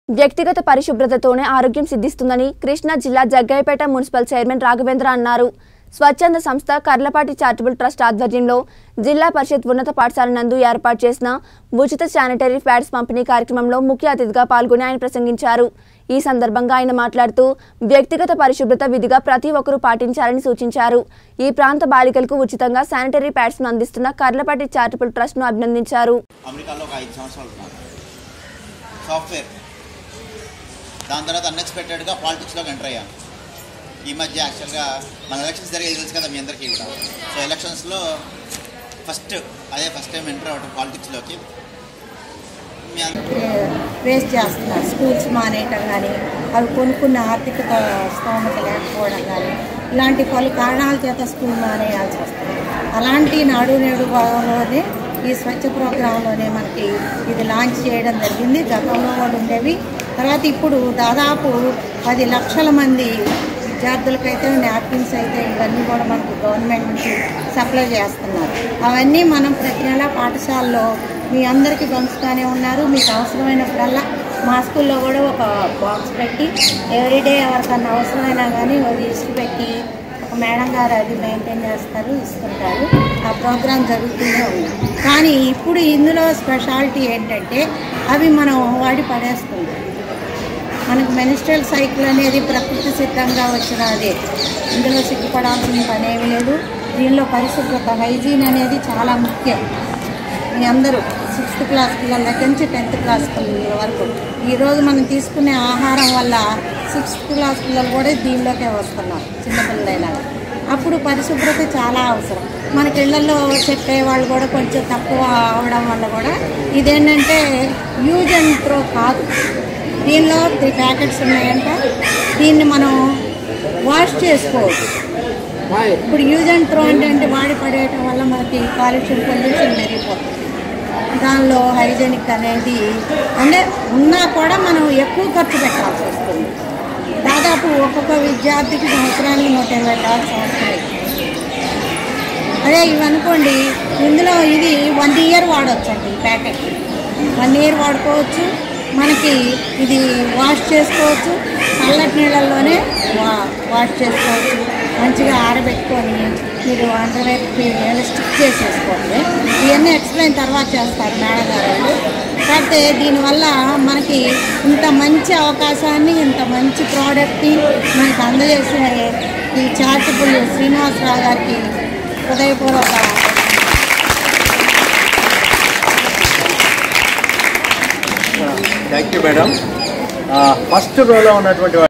వ్యక్తిగత పరిశుభ్రతతోనే ఆరోగ్యం సిద్ధిస్తుందని కృష్ణా జిల్లా జగ్గయ్యపేట మున్సిపల్ చైర్మన్ రాఘవేంద్ర అన్నారు స్వచ్ఛంద సంస్థ కర్లపాటి చారిటబుల్ ట్రస్ట్ ఆధ్వర్యంలో జిల్లా పరిషత్ ఉన్నత పాఠశాల నందు ఏర్పాటు చేసిన ఉచిత శానిటరీ ప్యాడ్స్ పంపిణీ కార్యక్రమంలో ముఖ్య అతిథిగా పాల్గొని ఆయన ప్రసంగించారు ఈ సందర్భంగా ఆయన మాట్లాడుతూ వ్యక్తిగత పరిశుభ్రత విధిగా ప్రతి ఒక్కరూ పాటించాలని సూచించారు ఈ ప్రాంత బాలికలకు ఉచితంగా శానిటరీ ప్యాడ్స్ ను అందిస్తున్న కర్లపాటి చారిటబుల్ ట్రస్ట్ ను అభినందించారు అమెరికాలో ఒక ఐదు సంవత్సరాలు ఉన్నాను సాఫ్ట్వేర్ దాని తర్వాత అన్ఎక్స్పెక్టెడ్గా పాలిటిక్స్లోకి ఎంటర్ అయ్యాను ఈ మధ్య యాక్చువల్గా మన ఎలక్షన్స్ జరిగేది తెలుసు కదా మీ అందరికీ కూడా సో ఎలక్షన్స్లో ఫస్ట్ అదే ఫస్ట్ టైం ఎంటర్ అవ్వటం పాలిటిక్స్లోకి మీ అందరూ వేస్ట్ చేస్తున్నారు స్కూల్స్ మానేయటం కానీ అవి కొనుక్కున్న ఆర్థికత స్తోమత లేకపోవడం కానీ ఇలాంటి పలు కారణాల చేత స్కూల్ మానేయాల్సి వస్తుంది అలాంటి నాడు నేడు భాగంలోనే ఈ స్వచ్ఛ ప్రోగ్రాంలోనే మనకి ఇది లాంచ్ చేయడం జరిగింది గతంలో కూడా ఉండేవి తర్వాత ఇప్పుడు దాదాపు పది లక్షల మంది విద్యార్థులకైతే నాప్కిన్స్ అయితే ఇవన్నీ కూడా మనకు గవర్నమెంట్ నుంచి సప్లై చేస్తున్నారు అవన్నీ మనం ప్రతి నెల పాఠశాలలో మీ అందరికీ పంచుతానే ఉన్నారు మీకు అవసరమైనప్పుడల్లా మా స్కూల్లో కూడా ఒక బాక్స్ పెట్టి ఎవ్రీడే ఎవరికన్నా అవసరమైనా కానీ ఒక లిస్ట్ పెట్టి ఒక మేడం గారు అది మెయింటైన్ చేస్తారు ఇస్తుంటారు ఆ ప్రోగ్రాం జరుగుతూనే ఉంది కానీ ఇప్పుడు ఇందులో స్పెషాలిటీ ఏంటంటే అవి మనం వాడి పడేస్తున్నాం మనకు మెనిస్ట్రల్ సైకిల్ అనేది ప్రకృతి సిద్ధంగా వచ్చిన అదే ఇందులో సిగ్గుపడాల్సిన పని ఏమీ లేదు దీనిలో పరిశుభ్రత హైజీన్ అనేది చాలా ముఖ్యం మీ అందరూ సిక్స్త్ క్లాస్ పిల్లల దగ్గర నుంచి టెన్త్ క్లాస్ పిల్లల వరకు ఈరోజు మనం తీసుకునే ఆహారం వల్ల సిక్స్త్ క్లాస్ పిల్లలు కూడా దీనిలోకే వస్తున్నారు చిన్నపిల్లలైనా అప్పుడు పరిశుభ్రత చాలా అవసరం మనకి ఇళ్లలో చెప్పే వాళ్ళు కూడా కొంచెం తక్కువ అవడం వల్ల కూడా ఇదేంటంటే యూజ్ అండ్ త్రో కాదు దీనిలో త్రీ ప్యాకెట్స్ ఉన్నాయంట దీన్ని మనం వాష్ చేసుకోవచ్చు ఇప్పుడు యూజ్ అండ్ త్రో అంటే వాడి పడేయటం వల్ల మనకి కాలుష్యం పొల్యూషన్ పెరిగిపోతుంది దానిలో హైజెనిక్ అనేది అంటే ఉన్నా కూడా మనం ఎక్కువ ఖర్చు పెట్టాల్సి వస్తుంది దాదాపు ఒక్కొక్క విద్యార్థికి సంవత్సరానికి నూట ఇరవై డాలర్స్ అవసరం అదే ఇవనుకోండి ఇందులో ఇది వన్ ఇయర్ వాడొచ్చండి ఈ ప్యాకెట్ వన్ ఇయర్ వాడుకోవచ్చు మనకి ఇది వాష్ చేసుకోవచ్చు చల్లటి నీళ్ళల్లోనే వా వాష్ చేసుకోవచ్చు మంచిగా ఆరబెట్టుకొని మీరు అండర్వేర్కి స్టిక్ చేసేసుకోండి ఇవన్నీ ఎక్స్ప్లెయిన్ తర్వాత చేస్తారు మేడం గారు వాళ్ళు. కాకపోతే దీనివల్ల మనకి ఇంత మంచి అవకాశాన్ని ఇంత మంచి ప్రోడక్ట్ని మనకి అందజేసిన ఈ చారిటబుల్ శ్రీనివాసరావు గారికి హృదయపూర్వక థ్యాంక్ యూ మేడం ఫస్ట్ రోలో ఉన్నటువంటి